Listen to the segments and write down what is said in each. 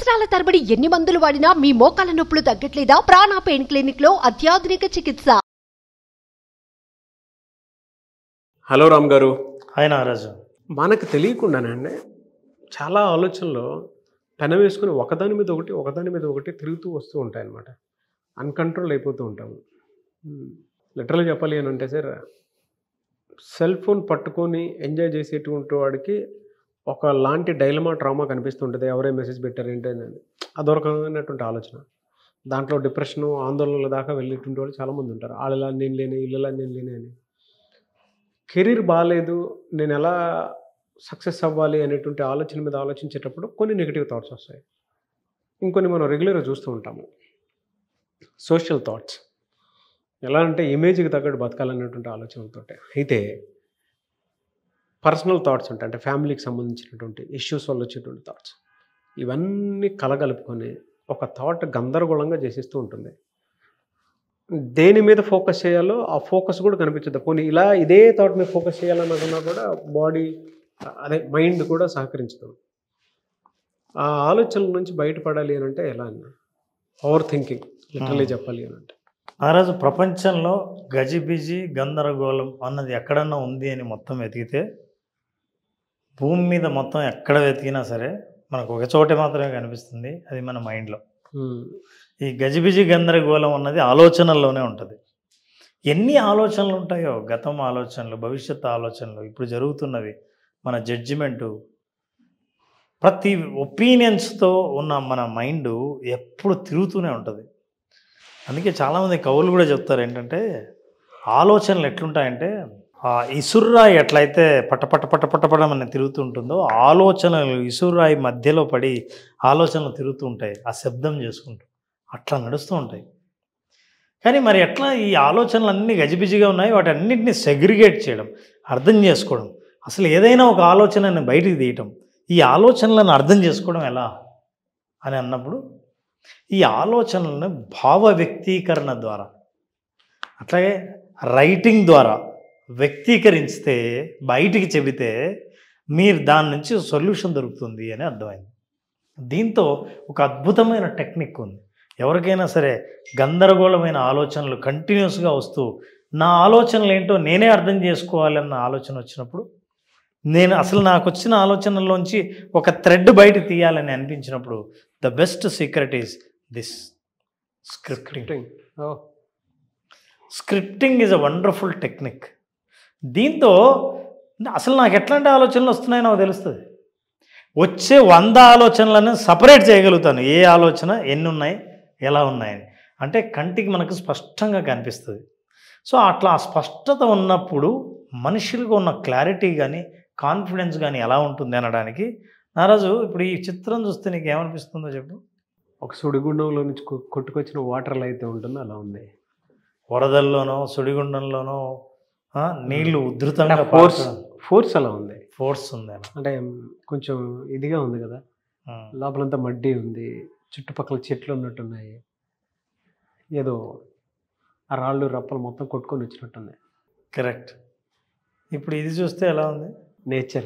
సంవత్సరాల తరబడి ఎన్ని మందులు వాడినా మీ మోకాల నొప్పులు తగ్గట్లేదా ప్రాణ పెయిన్ క్లినిక్ లో అత్యాధునిక చికిత్స హలో రామ్ గారు హాయ్ నాగరాజు మనకు తెలియకుండానండి చాలా ఆలోచనలు పెన వేసుకుని ఒకదాని మీద ఒకటి ఒకదాని మీద ఒకటి తిరుగుతూ వస్తూ ఉంటాయి అన్నమాట అన్కంట్రోల్ అయిపోతూ ఉంటాము లిటరల్గా చెప్పాలి అని అంటే సార్ సెల్ ఫోన్ పట్టుకొని ఎంజాయ్ చేసేటువంటి వాడికి ఒక లాంటి డైలమా ట్రామా కనిపిస్తుంటుంది ఎవరే మెసేజ్ పెట్టారు ఏంటని అది ఒక రకమైనటువంటి ఆలోచన దాంట్లో డిప్రెషను ఆందోళనల దాకా వెళ్ళేటువంటి వాళ్ళు చాలామంది ఉంటారు వాళ్ళలా నేను లేని ఇళ్ళలా నేను లేని అని కెరీర్ బాగాలేదు నేను ఎలా సక్సెస్ అవ్వాలి అనేటువంటి ఆలోచన మీద ఆలోచించేటప్పుడు కొన్ని నెగిటివ్ థాట్స్ వస్తాయి ఇంకొన్ని మనం రెగ్యులర్గా చూస్తూ ఉంటాము సోషల్ థాట్స్ ఎలా అంటే ఇమేజ్కి తగ్గట్టు బతకాలనేటువంటి ఆలోచనలతో అయితే పర్సనల్ థాట్స్ ఉంటాయి అంటే ఫ్యామిలీకి సంబంధించినటువంటి ఇష్యూస్ వల్ల వచ్చేటువంటి థాట్స్ ఇవన్నీ కలగలుపుకొని ఒక థాట్ గందరగోళంగా చేసేస్తూ ఉంటుంది దేని మీద ఫోకస్ చేయాలో ఆ ఫోకస్ కూడా కనిపించదు పోనీ ఇలా ఇదే థాట్ మీద ఫోకస్ చేయాలనుకున్నా కూడా బాడీ అదే మైండ్ కూడా సహకరించదు ఆ ఆలోచనల నుంచి బయటపడాలి అని అంటే ఎలా అన్న ఓవర్ థింకింగ్ లిటరలీ చెప్పాలి అని అంటే నాగరాజు ప్రపంచంలో గజిబిజి గందరగోళం అన్నది ఎక్కడన్నా ఉంది అని మొత్తం వెతికితే భూమి మీద మొత్తం ఎక్కడ వెతికినా సరే మనకు ఒక చోటే మాత్రమే కనిపిస్తుంది అది మన మైండ్లో ఈ గజిబిజి గందరగోళం అన్నది ఆలోచనల్లోనే ఉంటుంది ఎన్ని ఆలోచనలు ఉంటాయో గతం ఆలోచనలు భవిష్యత్ ఆలోచనలు ఇప్పుడు జరుగుతున్నవి మన జడ్జిమెంటు ప్రతి ఒపీనియన్స్తో ఉన్న మన మైండ్ ఎప్పుడు తిరుగుతూనే ఉంటుంది అందుకే చాలామంది కవులు కూడా చెప్తారు ఏంటంటే ఆలోచనలు ఎట్లుంటాయంటే ఆ ఇసుర్రాయి ఎట్లయితే పట పట పట పట పట మన తిరుగుతూ ఉంటుందో ఆలోచనలు ఇసుర్రాయి మధ్యలో పడి ఆలోచనలు తిరుగుతూ ఉంటాయి ఆ శబ్దం చేసుకుంటూ అట్లా నడుస్తూ ఉంటాయి కానీ మరి ఎట్లా ఈ ఆలోచనలు అన్నీ గజిబిజిగా ఉన్నాయి వాటి అన్నింటినీ సెగ్రిగేట్ చేయడం అర్థం చేసుకోవడం అసలు ఏదైనా ఒక ఆలోచనని బయటికి తీయటం ఈ ఆలోచనలను అర్థం చేసుకోవడం ఎలా అని అన్నప్పుడు ఈ ఆలోచనలను భావ వ్యక్తీకరణ ద్వారా అట్లాగే రైటింగ్ ద్వారా వ్యక్తీకరిస్తే బయటికి చెబితే మీరు దాని నుంచి సొల్యూషన్ దొరుకుతుంది అని అర్థమైంది దీంతో ఒక అద్భుతమైన టెక్నిక్ ఉంది ఎవరికైనా సరే గందరగోళమైన ఆలోచనలు కంటిన్యూస్గా వస్తూ నా ఆలోచనలు ఏంటో నేనే అర్థం చేసుకోవాలన్న ఆలోచన వచ్చినప్పుడు నేను అసలు నాకు వచ్చిన ఆలోచనల్లోంచి ఒక థ్రెడ్ బయట తీయాలని అనిపించినప్పుడు the best secret is this scripting scripting is a wonderful technique దీంతో అసలు నాకు ఎట్లాంటి ఆలోచనలు వస్తున్నాయో నాకు తెలుస్తుంది వచ్చే వంద ఆలోచనలను సపరేట్ చేయగలుగుతాను ఏ ఆలోచన ఎన్ని ఉన్నాయి ఎలా ఉన్నాయని అంటే కంటికి మనకు స్పష్టంగా కనిపిస్తుంది సో అట్లా ఆ స్పష్టత ఉన్నప్పుడు మనుషులకు ఉన్న క్లారిటీ కానీ కాన్ఫిడెన్స్ కానీ ఎలా ఉంటుంది అనడానికి నారాజు ఇప్పుడు ఈ చిత్రం చూస్తే నీకు ఏమనిపిస్తుందో చెప్పు ఒక సుడిగుండంలో నుంచి కొ- కొట్టుకొచ్చిన వాటర్ ఎలా అయితే ఉంటుందో అలా ఉంది వరదల్లోనో సుడిగుండంలోనో ఆ, నీళ్లు ఉధృతంగా ఫోర్స్ ఫోర్స్ అలా ఉంది ఫోర్స్ ఉంది అలా. అంటే కొంచెం ఇదిగా ఉంది కదా ఉమ్. లోపలంతా మడ్డి ఉంది చుట్టుపక్కల చెట్లు ఉన్నట్టున్నాయి ఏదో ఆ రాళ్ళు రప్పలు మొత్తం కొట్టుకొని వచ్చినట్టున్నాయి కరెక్ట్ ఇప్పుడు ఇది చూస్తే ఎలా ఉంది నేచర్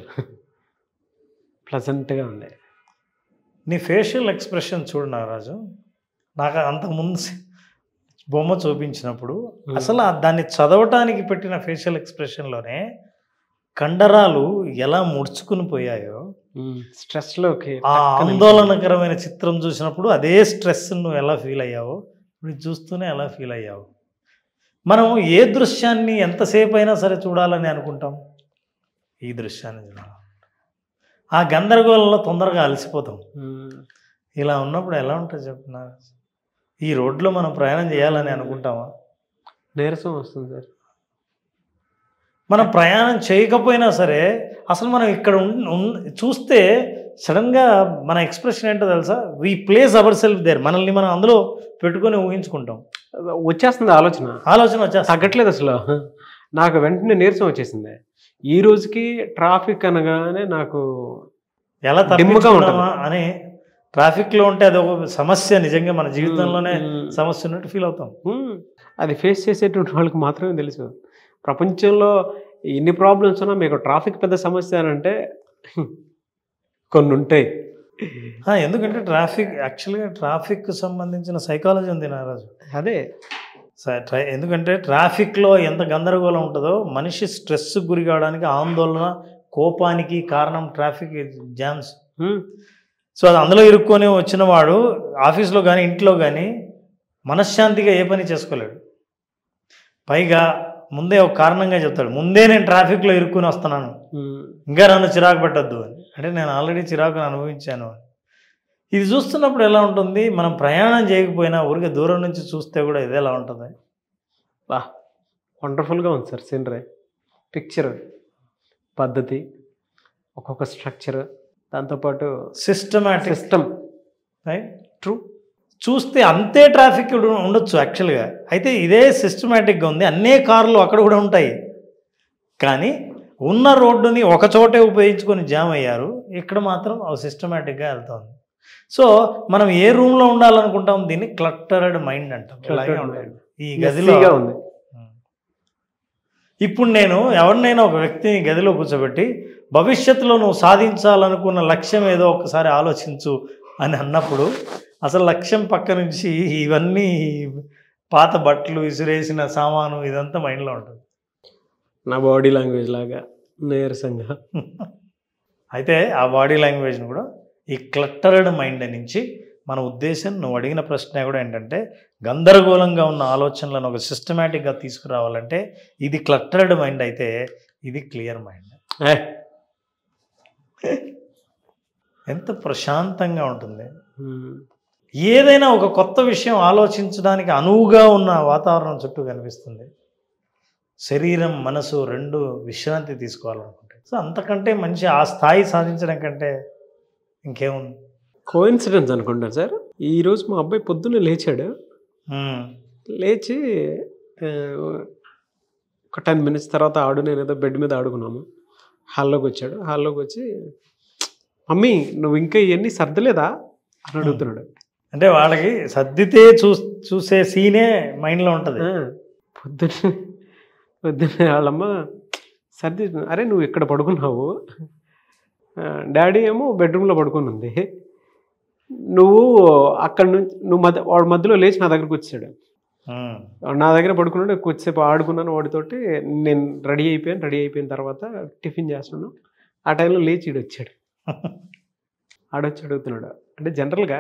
ప్లజెంట్గా ఉంది నీ ఫేషియల్ ఎక్స్ప్రెషన్ చూడు నాగరాజు నాకు అంతకుముందు సి- బొమ్మ చూపించినప్పుడు అసలు ఆ దాన్ని చదవటానికి పెట్టిన ఫేషియల్ ఎక్స్ప్రెషన్లోనే కండరాలు ఎలా ముడుచుకుని పోయాయో స్ట్రెస్లోకి ఆ ఆందోళనకరమైన చిత్రం చూసినప్పుడు అదే స్ట్రెస్ నువ్వు ఎలా ఫీల్ అయ్యావో ఇప్పుడు ఇది చూస్తూనే ఎలా ఫీల్ అయ్యావు మనం ఏ దృశ్యాన్ని ఎంతసేపు అయినా సరే చూడాలని అనుకుంటాం ఈ దృశ్యాన్ని చూడాలి ఆ గందరగోళంలో తొందరగా అలసిపోతాం ఇలా ఉన్నప్పుడు ఎలా ఉంటుంది చెప్పిన ఈ రోడ్లో మనం ప్రయాణం చేయాలని అనుకుంటామా నీరసం వస్తుంది సార్ మనం ప్రయాణం చేయకపోయినా సరే అసలు మనం ఇక్కడ ఉన్- ఉన్- చూస్తే సడన్గా మన ఎక్స్ప్రెషన్ ఏంటో తెలుసా we place our self there మనల్ని మనం అందులో పెట్టుకొని ఊహించుకుంటాం వచ్చేస్తుంది ఆలోచన ఆలోచన వచ్చేస్తా తగ్గట్లేదు అసలు నాకు వెంటనే నీరసం వచ్చేసింది ఈ రోజుకి ట్రాఫిక్ అనగానే నాకు ఎలా దిమ్ముగా తప్పించుకున్నామా అని ట్రాఫిక్లో ఉంటే అది ఒక సమస్య నిజంగా మన జీవితంలోనే మ్మ్. సమస్య ఉన్నట్టు ఫీల్ అవుతాం మ్మ్. అది ఫేస్ చేసేటువంటి వాళ్ళకి మాత్రమే తెలుసు ప్రపంచంలో ఎన్ని ప్రాబ్లమ్స్ ఉన్నా మీకు ట్రాఫిక్ పెద్ద సమస్య అని అంటే కొన్ని ఉంటాయి ఆ, ఎందుకంటే ట్రాఫిక్ యాక్చువల్గా ట్రాఫిక్ సంబంధించిన సైకాలజీ ఉంది నారాజు అదే స- ట్రై- ఎందుకంటే ట్రాఫిక్లో ఎంత గందరగోళం ఉంటుందో మనిషి స్ట్రెస్ గురి కావడానికి ఆందోళన కోపానికి కారణం ట్రాఫిక్ జామ్స్ ఉమ్, సో అది అందులో ఇరుక్కొని వచ్చిన వాడు ఆఫీస్లో కానీ ఇంట్లో కానీ మనశ్శాంతిగా ఏ పని చేసుకోలేడు పైగా ముందే ఒక కారణంగా చెప్తాడు ముందే నేను ట్రాఫిక్లో ఇరుక్కుని వస్తున్నాను ఉమ్, ఇంకా నన్ను చిరాకు పెట్టద్దు అని అంటే నేను ఆల్రెడీ చిరాకును అనుభవించాను అని ఇది చూస్తున్నప్పుడు ఎలా ఉంటుంది మనం ప్రయాణం చేయకపోయినా ఊరికే దూరం నుంచి చూస్తే కూడా ఇది ఎలా ఉంటుంది బా వండర్ఫుల్గా ఉంది సార్ సీనరీ పిక్చర్ పద్ధతి ఒక్కొక్క స్ట్రక్చర్ దాంతోపాటు సిస్టమాటిక్ సిస్టమ్ ట్రూ చూస్తే అంతే ట్రాఫిక్ ఉడ- ఉండొచ్చు యాక్చువల్గా అయితే ఇదే సిస్టమేటిక్గా ఉంది అన్నే కార్లు అక్కడ కూడా ఉంటాయి కానీ ఉన్న రోడ్డుని ఒక చోటే ఉపయోగించుకొని జామ్ అయ్యారు ఇక్కడ మాత్రం సిస్టమేటిక్గా వెళ్తుంది సో మనం ఏ రూమ్లో ఉండాలనుకుంటాం దీన్ని క్లట్టర్డ్ మైండ్ అంటాం ఇలాగే Cluttered ఉంటుంది. mind. ఈ గదిలో మెస్సీగా ఉంది ఇప్పుడు నేను ఎవరినైనా ఒక వ్యక్తిని గదిలో కూర్చోబెట్టి భవిష్యత్తులో నువ్వు సాధించాలనుకున్న లక్ష్యం ఏదో ఒకసారి ఆలోచించు అని అన్నప్పుడు అసలు లక్ష్యం పక్క నుంచి ఇవన్నీ పాత బట్టలు విసిరేసిన సామాను ఇదంతా మైండ్లో ఉంటుంది నా బాడీ లాంగ్వేజ్ లాగా నీరసంగా అయితే ఆ బాడీ లాంగ్వేజ్ని కూడా ఈ క్లట్టర్డ్ మైండ్ నుంచి మన ఉద్దేశం నువ్వు అడిగిన ప్రశ్న కూడా ఏంటంటే గందరగోళంగా ఉన్న ఆలోచనలను ఒక సిస్టమేటిక్గా తీసుకురావాలంటే ఇది క్లట్టర్డ్ మైండ్ అయితే ఇది క్లియర్ మైండ్ ఏ, ఎంత ప్రశాంతంగా ఉంటుంది ఉమ్, ఏదైనా ఒక కొత్త విషయం ఆలోచించడానికి అనువుగా ఉన్న వాతావరణం చుట్టూ కనిపిస్తుంది శరీరం మనసు రెండు విశ్రాంతి తీసుకోవాలనుకుంటే సో అంతకంటే మంచి ఆ స్థాయి సాధించడం కంటే ఇంకేముంది కోఇన్సిడెన్స్ అనుకుంటాను సార్ ఈరోజు మా అబ్బాయి పొద్దున్నే లేచాడు ఉమ్, లేచి ఆ, ఒక టెన్ మినిట్స్ తర్వాత ఆడు నేను ఏదో బెడ్ మీద ఆడుకున్నాము హాల్లోకి వచ్చాడు హాల్లోకి వచ్చి మమ్మీ నువ్వు ఇంకా ఇవన్నీ సర్దలేదా అని అడుగుతున్నాడు అంటే వాళ్ళకి సర్దితే చూ చూసే సీనే మైండ్లో ఉంటుంది ఆ, పొద్దున్నే పొద్దున్నే వాళ్ళమ్మ సర్ది అరే నువ్వు ఇక్కడ పడుకున్నావు ఆ, డాడీ ఏమో బెడ్రూమ్లో పడుకొని ఉంది నువ్వు అక్కడ నుంచి నువ్వు మధ్య వాడు మధ్యలో లేచి నా దగ్గరకు వచ్చాడు ఉమ్, వాడు నా దగ్గర పడుకున్నాడు కొద్దిసేపు ఆడుకున్నాను వాడితోటి నేను రెడీ అయిపోయాను రెడీ అయిపోయిన తర్వాత టిఫిన్ చేస్తున్నాను ఆ టైంలో లేచి ఈడు వచ్చాడు ఆడొచ్చి అడుగుతున్నాడు అంటే జనరల్గా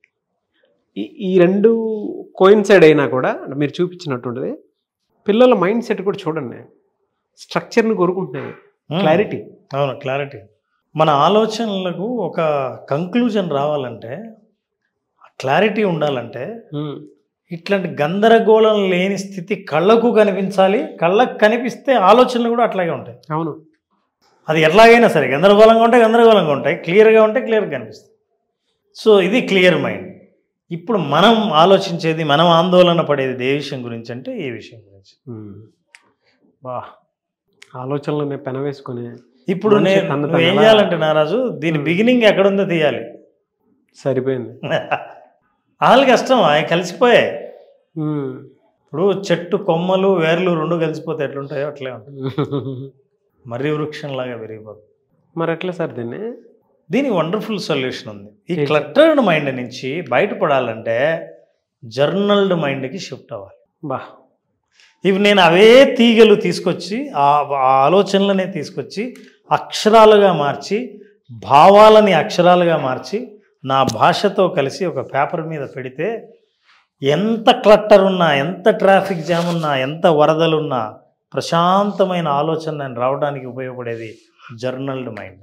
ఈ ఈ రెండు కోయిన్సైడ్ అయినా కూడా అంటే మీరు చూపించినటువంటిది పిల్లల మైండ్ సెట్ కూడా చూడండి స్ట్రక్చర్ని కోరుకుంటున్నాయి ఉమ్. క్లారిటీ అవును క్లారిటీ మన ఆలోచనలకు ఒక కంక్లూజన్ రావాలంటే క్లారిటీ ఉండాలంటే ఇట్లాంటి గందరగోళం లేని స్థితి కళ్ళకు కనిపించాలి కళ్ళకు కనిపిస్తే ఆలోచనలు కూడా అట్లాగే ఉంటాయి అవును అది ఎట్లాగైనా సరే గందరగోళంగా ఉంటే గందరగోళంగా ఉంటాయి క్లియర్గా ఉంటే క్లియర్గా కనిపిస్తాయి సో ఇది క్లియర్ మైండ్ ఇప్పుడు మనం ఆలోచించేది మనం ఆందోళన పడేది ఏ విషయం గురించి అంటే ఏ విషయం గురించి ఉమ్. బా ఆలోచనలు పెనవేసుకొని ఇప్పుడు మనిషి నేను తను నువ్వు తను ఏం ఎలా- చేయాలంటే నారాజు దీని బిగినింగ్ ఎక్కడుందో తీయాలి సరిపోయింది వాళ్ళకి కష్టం అవి కలిసిపోయాయి ఉమ్. ఇప్పుడు చెట్టు కొమ్మలు వేర్లు రెండు కలిసిపోతే ఎట్లుంటాయో అట్లే ఉంటాయి మర్రి వృక్షంలాగా పెరిగిపోతుంది మరి ఎట్లా సార్ దీన్ని దీనికి వండర్ఫుల్ సొల్యూషన్ ఉంది ఈ క్లటర్డ్ మైండ్ నుంచి బయటపడాలంటే జర్నల్డ్ మైండ్కి షిఫ్ట్ అవ్వాలి బా ఇవి నేను అవే తీగలు తీసుకొచ్చి ఆ ఆ ఆలోచనలనే తీసుకొచ్చి అక్షరాలుగా మార్చి భావాలని అక్షరాలుగా మార్చి నా భాషతో కలిసి ఒక పేపర్ మీద పెడితే ఎంత క్లట్టర్ ఉన్నా ఎంత ట్రాఫిక్ జామ్ ఉన్నా ఎంత వరదలున్నా ప్రశాంతమైన ఆలోచన నేను రావడానికి ఉపయోగపడేది journaled mind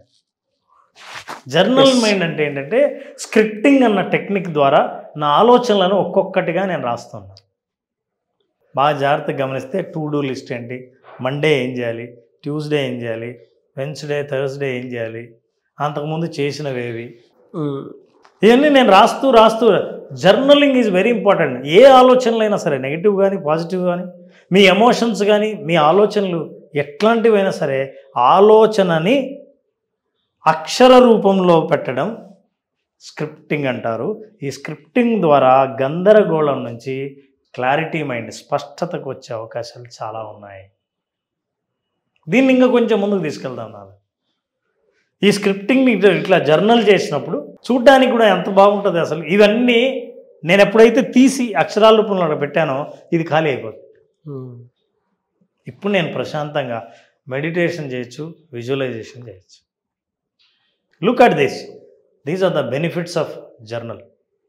journal Yes. Mind అంటే ఏంటంటే స్క్రిప్టింగ్ అన్న టెక్నిక్ ద్వారా నా ఆలోచనలను ఒక్కొక్కటిగా నేను రాస్తున్నాను బాగా జాగ్రత్తగా గమనిస్తే టు డూ లిస్ట్ ఏంటి మండే ఏం చేయాలి ట్యూస్డే ఏం చేయాలి వెన్స్డే థర్స్డే ఏం చేయాలి అంతకుముందు చేసినవేవి ఉమ్. ఇవన్నీ నేను రాస్తూ రాస్తూ జర్నలింగ్ ఈజ్ వెరీ ఇంపార్టెంట్ ఏ ఆలోచనలైనా సరే నెగిటివ్ కానీ పాజిటివ్ కానీ మీ ఎమోషన్స్ కానీ మీ ఆలోచనలు ఎట్లాంటివైనా సరే ఆలోచనని అక్షర రూపంలో పెట్టడం స్క్రిప్టింగ్ అంటారు ఈ స్క్రిప్టింగ్ ద్వారా గందరగోళం నుంచి క్లారిటీ మైండ్ స్పష్టతకు వచ్చే అవకాశాలు చాలా ఉన్నాయి దీన్ని ఇంకా కొంచెం ముందుకు తీసుకెళ్దాం నాన్న ఈ స్క్రిప్టింగ్ని ఇట్లా జర్నల్ చేసినప్పుడు చూడ్డానికి కూడా ఎంత బాగుంటుంది అసలు ఇవన్నీ నేను ఎప్పుడైతే తీసి అక్షరాల రూపంలో అక్కడ పెట్టానో ఇది ఖాళీ అయిపోతుంది ఉమ్. ఇప్పుడు నేను ప్రశాంతంగా మెడిటేషన్ చేయొచ్చు విజువలైజేషన్ చేయొచ్చు look at this these are the benefits of journal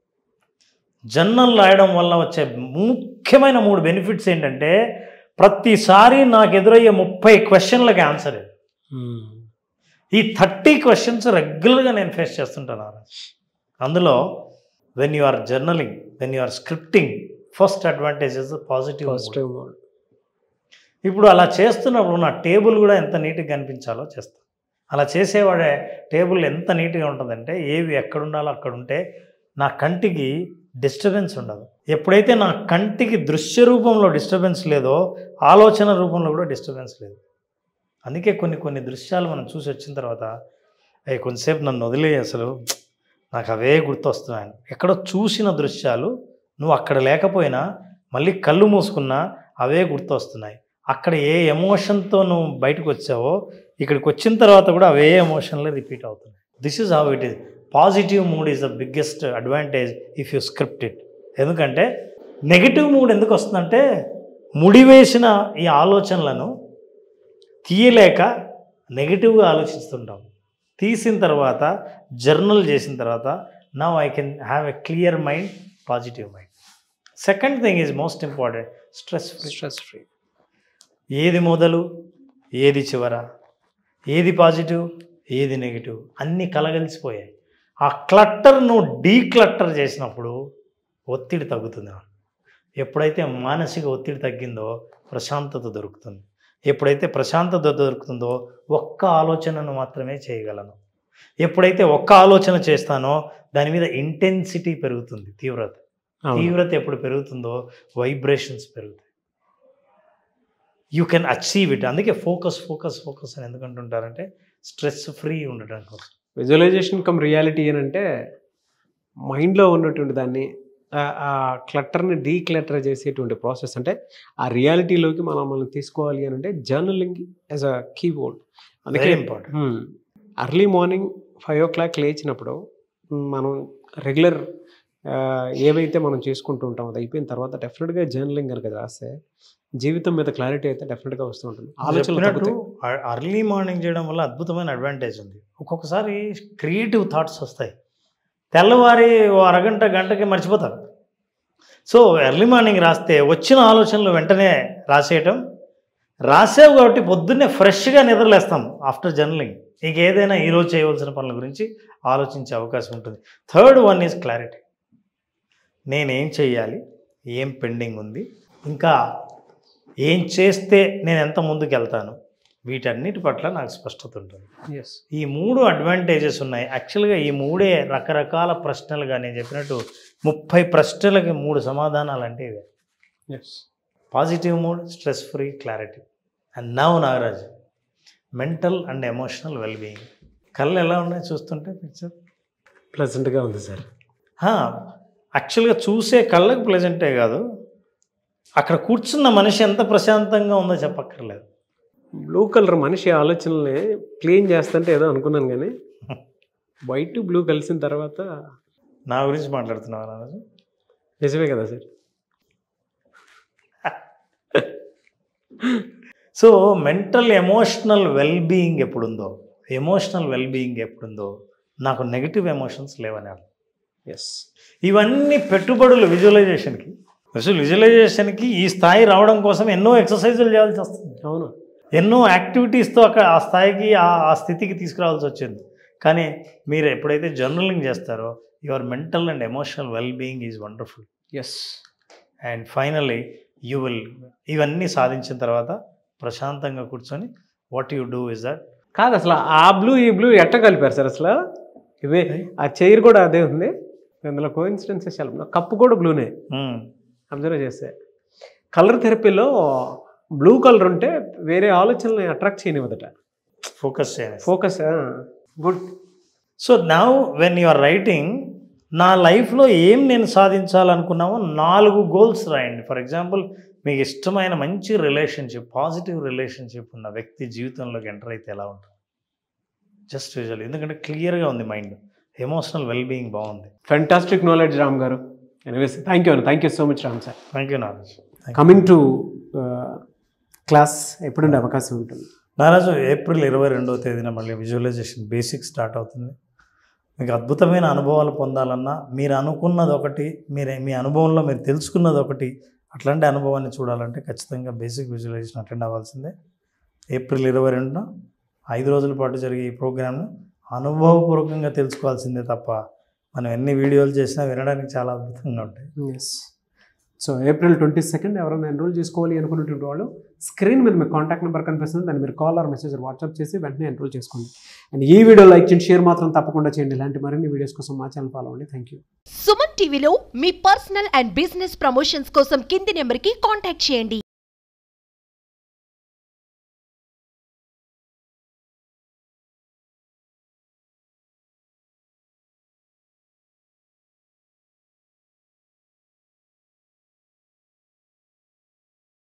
journal రాయడం వల్ల వచ్చే ముఖ్యమైన మూడు బెనిఫిట్స్ ఏంటంటే ప్రతిసారి నాకు ఎదురయ్యే ముప్పై క్వశ్చన్లకి ఆన్సర్ ఇది ఉమ్. ఈ థర్టీ క్వశ్చన్స్ రెగ్యులర్గా నేను ఫేస్ చేస్తుంటాను ఆ రోజు. అందులో when you are journaling when you are scripting first advantage is positive positive mode ఇప్పుడు అలా చేస్తున్నప్పుడు నా టేబుల్ కూడా ఎంత నీట్గా కనిపించాలో చేస్తాను అలా చేసేవాడే టేబుల్ ఎంత నీట్గా ఉంటుందంటే ఏవి ఎక్కడ ఉండాలో అక్కడ ఉంటే నా కంటికి డిస్టర్బెన్స్ ఉండదు ఎప్పుడైతే నా కంటికి దృశ్య రూపంలో డిస్టర్బెన్స్ లేదో ఆలోచన రూపంలో కూడా డిస్టర్బెన్స్ లేదు అందుకే కొన్ని కొన్ని దృశ్యాలు మనం చూసి వచ్చిన తర్వాత అవి కొంతసేపు నన్ను వదిలే అసలు నాకు అవే గుర్తొస్తున్నాయి ఎక్కడో చూసిన దృశ్యాలు నువ్వు అక్కడ లేకపోయినా మళ్ళీ కళ్ళు మూసుకున్నా అవే గుర్తొస్తున్నాయి అక్కడ ఏ ఎమోషన్తో నువ్వు బయటకు వచ్చావో ఇక్కడికి వచ్చిన తర్వాత కూడా అవే ఎమోషన్లే రిపీట్ అవుతున్నాయి this is how it is positive mood is the biggest advantage if you script it ఎందుకంటే నెగిటివ్ మూడ్ ఎందుకు వస్తుందంటే ముడివేసిన ఈ ఆలోచనలను తీయలేక నెగిటివ్గా ఆలోచిస్తుంటాం తీసిన తర్వాత జర్నల్ చేసిన తర్వాత now I can have a clear mind positive mind second thing is most important stress free stress free ఏది మొదలు ఏది చివర ఏది పాజిటివ్ ఏది నెగిటివ్ అన్నీ కలగలిసిపోయాయి ఆ క్లట్టర్ను డీక్లట్టర్ చేసినప్పుడు ఒత్తిడి తగ్గుతుంది ఎప్పుడైతే మానసిక ఒత్తిడి తగ్గిందో ప్రశాంతత దొరుకుతుంది ఎప్పుడైతే ప్రశాంతత దొరుకుతుందో ఒక్క ఆలోచనను మాత్రమే చేయగలను ఎప్పుడైతే ఒక్క ఆలోచన చేస్తానో దాని మీద ఇంటెన్సిటీ పెరుగుతుంది తీవ్రత అవును తీవ్రత ఎప్పుడు పెరుగుతుందో వైబ్రేషన్స్ పెరుగుతాయి యూ కెన్ అచీవ్ ఇట్ అందుకే ఫోకస్ ఫోకస్ ఫోకస్ అని ఎందుకంటుంటారంటే స్ట్రెస్ ఫ్రీ ఉండటం కోసం విజువలైజేషన్ కమ్ రియాలిటీ ఏంటంటే మైండ్లో ఉన్నటువంటి దాన్ని ఆ- ఆ క్లట్టర్ని డీక్లటర్ చేసేటువంటి ప్రాసెస్ అంటే ఆ రియాలిటీలోకి మనం మనం తీసుకోవాలి అని అంటే జర్నలింగ్ యాజ్ అ కీబోర్డ్ అందుకే very important early morning five o'clock లేచినప్పుడు మ్, మనం రెగ్యులర్ ఏవైతే మనం చేసుకుంటూ ఉంటాం అది అయిపోయిన తర్వాత డెఫినెట్గా జర్నలింగ్ కనుక రాస్తే జీవితం మీద క్లారిటీ అయితే డెఫినెట్గా వస్తూ ఉంటుంది ఆలోచనలు చెప్పినట్టు తగ్గుతాయి. అర్లీ మార్నింగ్ చేయడం వల్ల అద్భుతమైన అడ్వాంటేజ్ ఉంది ఒక్కొక్కసారి క్రియేటివ్ థాట్స్ వస్తాయి తెల్లవారి ఓ అరగంట గంటకి మర్చిపోతారు సో ఎర్లీ మార్నింగ్ రాస్తే వచ్చిన ఆలోచనలు వెంటనే రాసేయటం రాసావు కాబట్టి పొద్దున్నే ఫ్రెష్గా నిద్రలేస్తాం ఆఫ్టర్ జర్నలింగ్ నీకు ఏదైనా ఈరోజు చేయవలసిన పనుల గురించి ఆలోచించే అవకాశం ఉంటుంది థర్డ్ వన్ ఈజ్ క్లారిటీ నేనేం చెయ్యాలి ఏం పెండింగ్ ఉంది ఇంకా ఏం చేస్తే నేను ఎంత ముందుకు వెళ్తాను వీటన్నిటి పట్ల నాకు స్పష్టత ఉంటుంది Yes. ఈ మూడు అడ్వాంటేజెస్ ఉన్నాయి యాక్చువల్గా ఈ మూడే రకరకాల ప్రశ్నలుగా నేను చెప్పినట్టు ముప్పై ప్రశ్నలకి మూడు సమాధానాలు అంటే ఇవే Yes. Positive mood stress free clarity and now Nagaraj mental and emotional wellbeing కళ్ళు ఎలా ఉన్నాయి చూస్తుంటే పిక్చర్ ప్లెజెంట్గా ఉంది సార్ యాక్చువల్గా చూసే కళ్ళకు ప్లెజెంటే కాదు అక్కడ కూర్చున్న మనిషి ఎంత ప్రశాంతంగా ఉందో చెప్పక్కర్లేదు బ్లూ కలర్ మనిషి ఆలోచనల్ని క్లీన్ చేస్తుంటే ఏదో అనుకున్నాను కానీ వైట్ బ్లూ కలిసిన తర్వాత నా గురించి మాట్లాడుతున్నావు నాగరాజు నిజమే కదా sir so mental emotional wellbeing ఎప్పుడుందో ఎమోషనల్ వెల్బీయింగ్ ఎప్పుడుందో నాకు నెగిటివ్ ఎమోషన్స్ లేవని అర్థం ఎస్ ఇవన్నీ పెట్టుబడులు విజువలైజేషన్కి అసలు విజువలైజేషన్కి ఈ స్థాయి రావడం కోసం ఎన్నో ఎక్సర్సైజులు చేయాల్సి వస్తుంది అవును ఎన్నో యాక్టివిటీస్తో అక్కడ ఆ స్థాయికి ఆ ఆ స్థితికి తీసుకురావాల్సి వచ్చింది కానీ మీరు ఎప్పుడైతే జర్నలింగ్ చేస్తారో your mental and emotional well being is wonderful yes and finally you will ఇవన్నీ సాధించిన తర్వాత ప్రశాంతంగా కూర్చొని what you do is that కాదు అసలు ఆ బ్లూ ఈ బ్లూ ఎట్ట కలిపారు సార్ అసలు ఇవే ఆ చైర్ కూడా అదే ఉంది అందులో కోఇన్సిడెన్సెస్ చాలా కప్పు కూడా బ్లూనే అబ్జర్వ్ చేస్తే కలర్ థెరపీలో బ్లూ కలర్ ఉంటే వేరే ఆలోచనల్ని అట్రాక్ట్ చేయనివ్వదట ఫోకస్ చేయాలి focus good so now when you are writing నా లైఫ్లో ఏం నేను సాధించాలనుకున్నామో నాలుగు గోల్స్ రాయండి ఫర్ ఎగ్జాంపుల్ మీకు ఇష్టమైన మంచి రిలేషన్షిప్ పాజిటివ్ రిలేషన్షిప్ ఉన్న వ్యక్తి జీవితంలోకి ఎంటర్ అయితే ఎలా ఉంటుంది జస్ట్ విజువల్ ఎందుకంటే క్లియర్గా ఉంది మైండ్ ఎమోషనల్ వెల్ బీయింగ్ బాగుంది fantastic knowledge Ram garu anyways thank you thank you so much Ram sir thank you Naraju coming to class ఎప్పుడుండే అవకాశం ఉంటుంది నారాజు ఏప్రిల్ ఇరవై రెండవ తేదీన మళ్ళీ విజువలైజేషన్ బేసిక్ స్టార్ట్ అవుతుంది మీకు అద్భుతమైన అనుభవాలు పొందాలన్నా మీరు అనుకున్నది ఒకటి మీరు మీ అనుభవంలో మీరు తెలుసుకున్నది ఒకటి అట్లాంటి అనుభవాన్ని చూడాలంటే ఖచ్చితంగా బేసిక్ విజువలైజేషన్ అటెండ్ అవ్వాల్సిందే ఏప్రిల్ ఇరవై రెండున ఐదు రోజుల పాటు జరిగే ఈ ప్రోగ్రామ్ను అనుభవపూర్వకంగా తెలుసుకోవాల్సిందే తప్ప మనం ఎన్ని వీడియోలు చేసినా వినడానికి చాలా అద్భుతంగా ఉంటాయి yes so April twenty second ఎవరైనా ఎన్రోల్ చేసుకోవాలి అనుకున్నటువంటి వాళ్ళు స్క్రీన్ మీద మీకు కాంటాక్ట్ నెంబర్ కనిపిస్తుంది దాన్ని మీరు కాల్ ఆర్ మెసేజ్ వాట్సాప్ చేసి వెంటనే ఎన్రోల్ చేసుకోండి అండ్ ఈ వీడియో లైక్ చేయండి షేర్ మాత్రం తప్పకుండా చేయండి ఇలాంటి మరిన్ని వీడియోస్ కోసం మా ఛానల్ ఫాలో అవ్వండి థ్యాంక్ యూ సుమన్ టీవీలో మీ పర్సనల్ అండ్ బిజినెస్ ప్రమోషన్స్ కోసం కింది నెంబర్కి కాంటాక్ట్ చేయండి